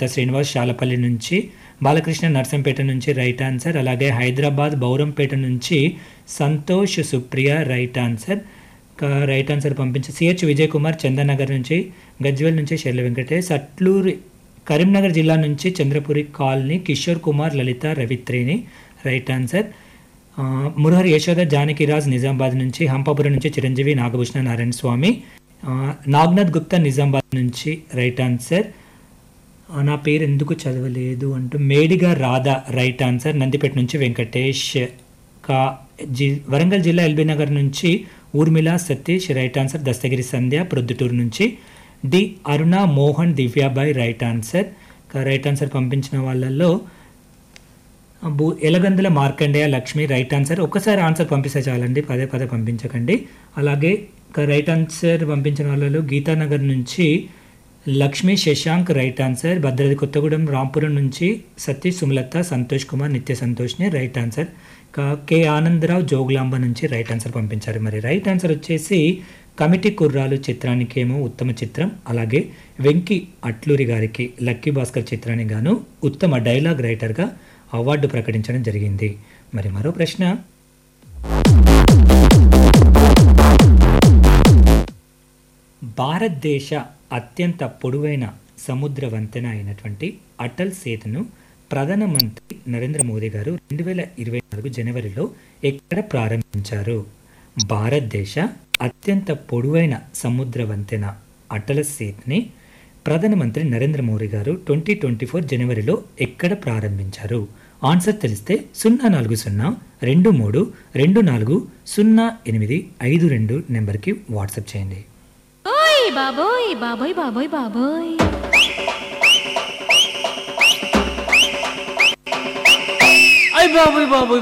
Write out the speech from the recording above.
గుప్తా శ్రీనివాస్ శాలపల్లి నుంచి బాలకృష్ణ నర్సంపేట నుంచి right answer అలాగే హైదరాబాద్ బౌరంపేట నుంచి సంతోష్ సుప్రియ రైట్ ఆన్సర్ ఇంకా రైట్ ఆన్సర్ పంపించి సిహెచ్ విజయ్ కుమార్ చందనగర్ నుంచి గజ్వేల్ నుంచి శైల వెంకటేష్ అట్లూరి కరీంనగర్ జిల్లా నుంచి Chandrapuri colony Kishore Kumar Lalitha Ravitreni right answer ఆ, మురహరి యశోద జానకిరాజ్ నిజామాబాద్ నుంచి హంపాపురం నుంచి చిరంజీవి నాగభూషణ నారాయణ స్వామి ఆ, నాగ్నాథ్ గుప్తా నిజామాబాద్ నుంచి రైట్ ఆన్సర్ ఆ, నా పేరు ఎందుకు చదవలేదు అంటూ మేడిగా రాధా రైట్ ఆన్సర్ నందిపేట నుంచి వెంకటేష్ కా జి వరంగల్ జిల్లా ఎల్బీ నగర్ నుంచి ఊర్మిళ సతీష్ రైట్ ఆన్సర్ దస్తగిరి సంధ్య ప్రొద్దుటూరు నుంచి D Aruna Mohan Divyabai right answer ఇంకా రైట్ ఆన్సర్ పంపించిన వాళ్ళల్లో భూ ఎలగందుల మార్కండేయ లక్ష్మి రైట్ ఆన్సర్ ఒక్కసారి ఆన్సర్ పంపిస్తే చాలండి పదే పదే పంపించకండి అలాగే ఇక రైట్ ఆన్సర్ పంపించిన వాళ్ళలో గీతానగర్ నుంచి లక్ష్మీ శశాంక్ రైట్ ఆన్సర్ భద్రాద్రి కొత్తగూడెం రాంపురం నుంచి సతీష్ సుమలత సంతోష్ కుమార్ నిత్య సంతోష్ని రైట్ ఆన్సర్ ఇక కె ఆనందరావు జోగులాంబ నుంచి రైట్ ఆన్సర్ పంపించారు మరి రైట్ ఆన్సర్ వచ్చేసి కమిటీ కుర్రాలు చిత్రానికి ఏమో ఉత్తమ చిత్రం అలాగే వెంకి అట్లూరి గారికి లక్కీ భాస్కర్ చిత్రానికి గాను ఉత్తమ డైలాగ్ రైటర్గా అవార్డు ప్రకటించడం జరిగింది మరి మరో ప్రశ్న భారతదేశ అత్యంత పొడవైన సముద్ర వంతెన అయినటువంటి అటల్ సేతును ప్రధానమంత్రి నరేంద్ర మోదీ గారు రెండు వేల ఇరవై నాలుగు జనవరిలో ఎక్కడ ప్రారంభించారు భారతదేశ అత్యంత పొడవైన సముద్ర వంతెన అటల్ సేతుని ప్రధానమంత్రి నరేంద్ర మోదీ గారు ట్వంటీ ట్వంటీ ఫోర్ జనవరిలో ఎక్కడ ప్రారంభించారు ఆన్సర్ తెలిస్తే సున్నా నాలుగు సున్నా రెండు మూడు రెండు నాలుగు సున్నా ఎనిమిది ఐదు రెండు నెంబర్కి వాట్సాప్ చేయండి ఓయ్ బాబోయ్ బాబోయ్ బాబోయ్ బాబోయ్ అయ్ బాబోయ్ బాబోయ్